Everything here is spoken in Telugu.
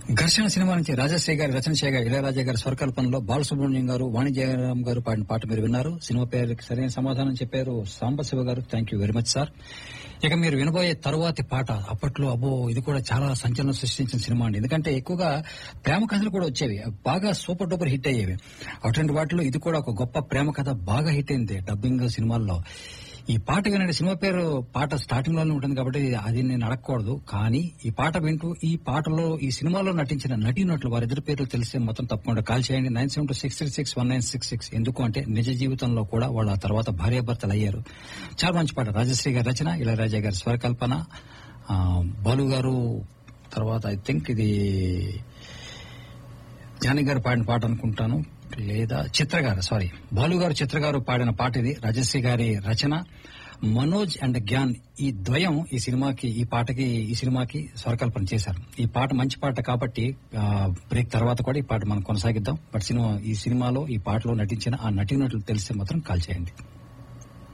ఘర్షణ సినిమా నుంచి రాజశ్రీ గారి రచన చేయగా ఇళయరాజా గారి స్వరకల్పనలో బాలసుబ్రహ్మణ్యం గారు వాణిజ్యరామ్ గారు పాడిన పాట మీరు విన్నారు సినిమా పేరుకి సరైన సమాధానం చెప్పారు Sambasiva garu thank you very much sir ఇక మీరు వినబోయే తరువాతి పాట అప్పట్లో అబ్బో ఇది కూడా చాలా సంచలనం సృష్టించిన సినిమా అండి ఎందుకంటే ఎక్కువగా ప్రేమ కథలు కూడా వచ్చేవి బాగా సూపర్ డూపర్ హిట్ అయ్యేవి అటువంటి వాటిలో ఇది కూడా ఒక గొప్ప ప్రేమ కథ బాగా హిట్ అయింది డబ్బింగ్ సినిమాల్లో ఈ పాట వినండి సినిమా పేరు పాట స్టార్టింగ్ లోనే ఉంటుంది కాబట్టి అది నేను అడగకూడదు కానీ ఈ పాట వింటూ ఈ పాటలో ఈ సినిమాలో నటించిన నటీనటులు వారిద్దరి పేర్లు తెలిస్తే మొత్తం తప్పకుండా కాల్ చేయండి nine seven two six three six one nine six six ఎందుకు అంటే నిజ జీవితంలో కూడా వాళ్ళు ఆ తర్వాత భార్యాభర్తలు అయ్యారు చాలా మంచి పాట రాజశ్రీ గారి రచన ఇళయరాజా గారి స్వరకల్పన ఆ, బాలు గారు తర్వాత ఐ థింక్ ఇది జాని గారు పాడిన పాట అనుకుంటాను లేదా చిత్ర గారు సారీ బాలు గారు చిత్ర గారు పాడిన పాట ఇది రాజశ్రీ గారి రచన మనోజ్ అండ్ జ్ఞాన్ ఈ ద్వయం ఈ సినిమాకి ఈ పాటకి ఈ సినిమాకి స్వరకల్పన చేశారు ఈ పాట మంచి పాట కాబట్టి ఆ, బ్రేక్ తర్వాత కూడా ఈ పాట మనం కొనసాగిద్దాం బట్ సినిమా ఈ సినిమాలో ఈ పాటలో నటించిన ఆ నటీనటులు తెలిస్తే మాత్రం కాల్ చేయండి